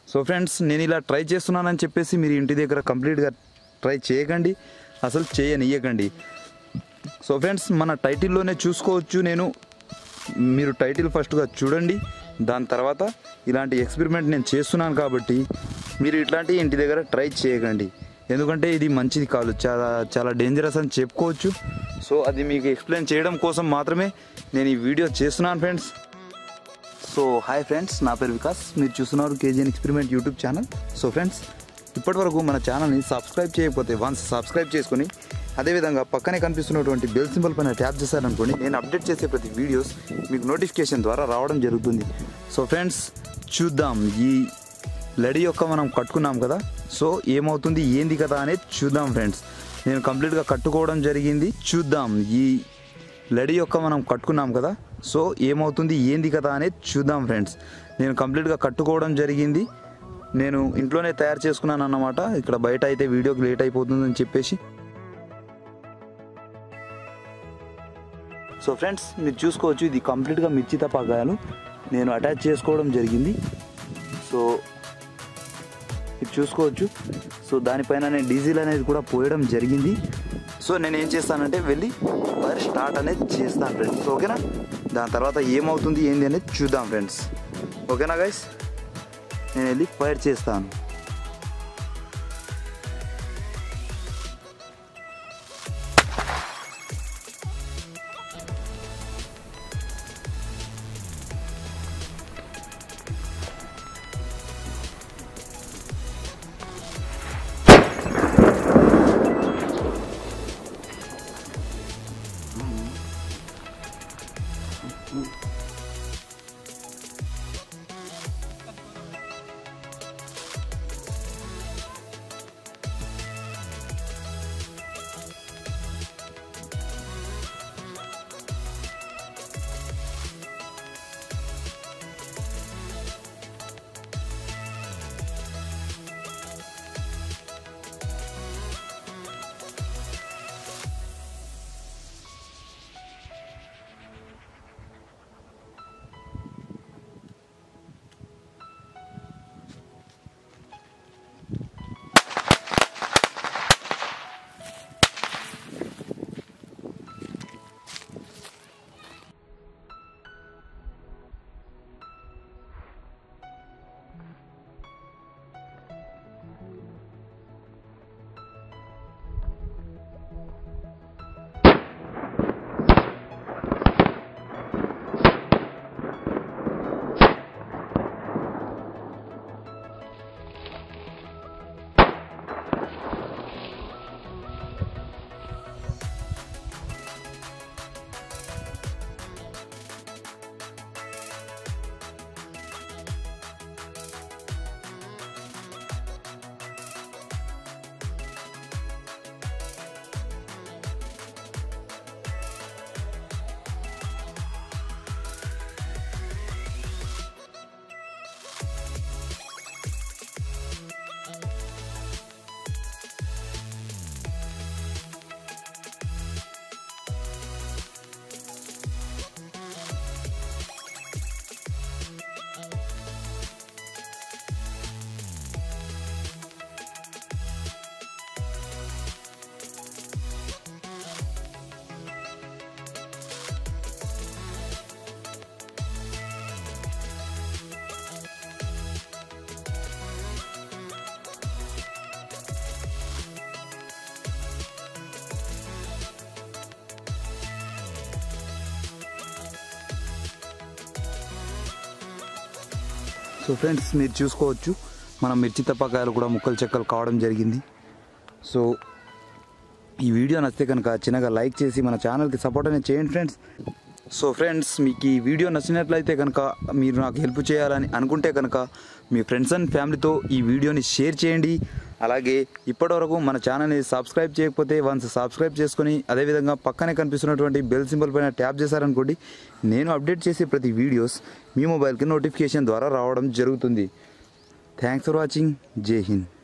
so friends నేను ఇలా try చేస్తున్నానని చెప్పేసి మీరు ఇంటి దగ్గర కంప్లీట్గా ట్రై చేయకండి అసలు చేయనియకండి సో ఫ్రెండ్స్ మన టైటిల్లోనే చూసుకోవచ్చు నేను మీరు టైటిల్ ఫస్ట్గా చూడండి దాని తర్వాత ఇలాంటి ఎక్స్పెరిమెంట్ నేను చేస్తున్నాను కాబట్టి మీరు ఇట్లాంటి ఇంటి దగ్గర ట్రై చేయకండి ఎందుకంటే ఇది మంచిది కాదు చాలా చాలా డేంజరస్ అని చెప్పుకోవచ్చు సో అది మీకు ఎక్స్ప్లెయిన్ చేయడం కోసం మాత్రమే నేను ఈ వీడియో చేస్తున్నాను ఫ్రెండ్స్ సో హాయ్ ఫ్రెండ్స్ నా పేరు వికాస్ మీరు చూస్తున్నారు K G N experiment YouTube channel so friends ఇప్పటివరకు మన ఛానల్ని సబ్స్క్రైబ్ చేయకపోతే వన్స్ సబ్స్క్రైబ్ చేసుకొని అదేవిధంగా పక్కనే కనిపిస్తున్నటువంటి బెల్ సింబల్ పైన ట్యాప్ చేశారనుకోండి నేను అప్డేట్ చేసే ప్రతి వీడియోస్ మీకు నోటిఫికేషన్ ద్వారా రావడం జరుగుతుంది సో ఫ్రెండ్స్ చూద్దాం ఈ లడి యొక్క మనం కట్టుకున్నాం కదా సో ఏమవుతుంది ఏంది కదా అనేది చూద్దాం ఫ్రెండ్స్ నేను కంప్లీట్గా కట్టుకోవడం జరిగింది చూద్దాం ఈ లడి యొక్క మనం కట్టుకున్నాం కదా సో ఏమవుతుంది ఏంది కదా అనేది చూద్దాం ఫ్రెండ్స్ నేను కంప్లీట్గా కట్టుకోవడం జరిగింది నేను ఇంట్లోనే తయారు చేసుకున్నాను అన్నమాట ఇక్కడ బయట అయితే వీడియోకి లేట్ అయిపోతుందని చెప్పేసి సో ఫ్రెండ్స్ మీరు చూసుకోవచ్చు ఇది కంప్లీట్గా మిర్చి తపాకాయలు నేను అటాచ్ చేసుకోవడం జరిగింది సో ఇది చూసుకోవచ్చు సో దానిపైన నేను డీజిల్ అనేది కూడా పోయడం జరిగింది సో నేను ఏం చేస్తానంటే వెళ్ళి ఫైర్ స్టార్ట్ అనేది చేస్తాను ఫ్రెండ్స్ ఓకేనా దాని తర్వాత ఏమవుతుంది ఏంది అనేది చూద్దాం ఫ్రెండ్స్ ఓకేనా గైస్ నేను వెళ్ళి ఫైర్ చేస్తాను సో ఫ్రెండ్స్ మీరు చూసుకోవచ్చు మన మిర్చి తప్పకాయలు కూడా ముక్కలు చెక్కలు కావడం జరిగింది సో ఈ వీడియో నచ్చితే కనుక చిన్నగా లైక్ చేసి మన ఛానల్కి సపోర్ట్ అనేది చేయండి ఫ్రెండ్స్ సో ఫ్రెండ్స్ మీకు ఈ వీడియో నచ్చినట్లయితే కనుక మీరు నాకు హెల్ప్ చేయాలని అనుకుంటే కనుక మీ ఫ్రెండ్స్ అండ్ ఫ్యామిలీతో ఈ వీడియోని షేర్ చేయండి అలాగే ఇప్పటివరకు మన ఛానల్ని సబ్స్క్రైబ్ చేయకపోతే వన్స్ సబ్స్క్రైబ్ చేసుకొని అదేవిధంగా పక్కనే కనిపిస్తున్నటువంటి బెల్ సింబల్ పైన ట్యాప్ చేశారనుకోండి నేను అప్డేట్ చేసే ప్రతి వీడియోస్ మీ మొబైల్కి నోటిఫికేషన్ ద్వారా రావడం జరుగుతుంది థ్యాంక్స్ ఫర్ వాచింగ్ జై హింద్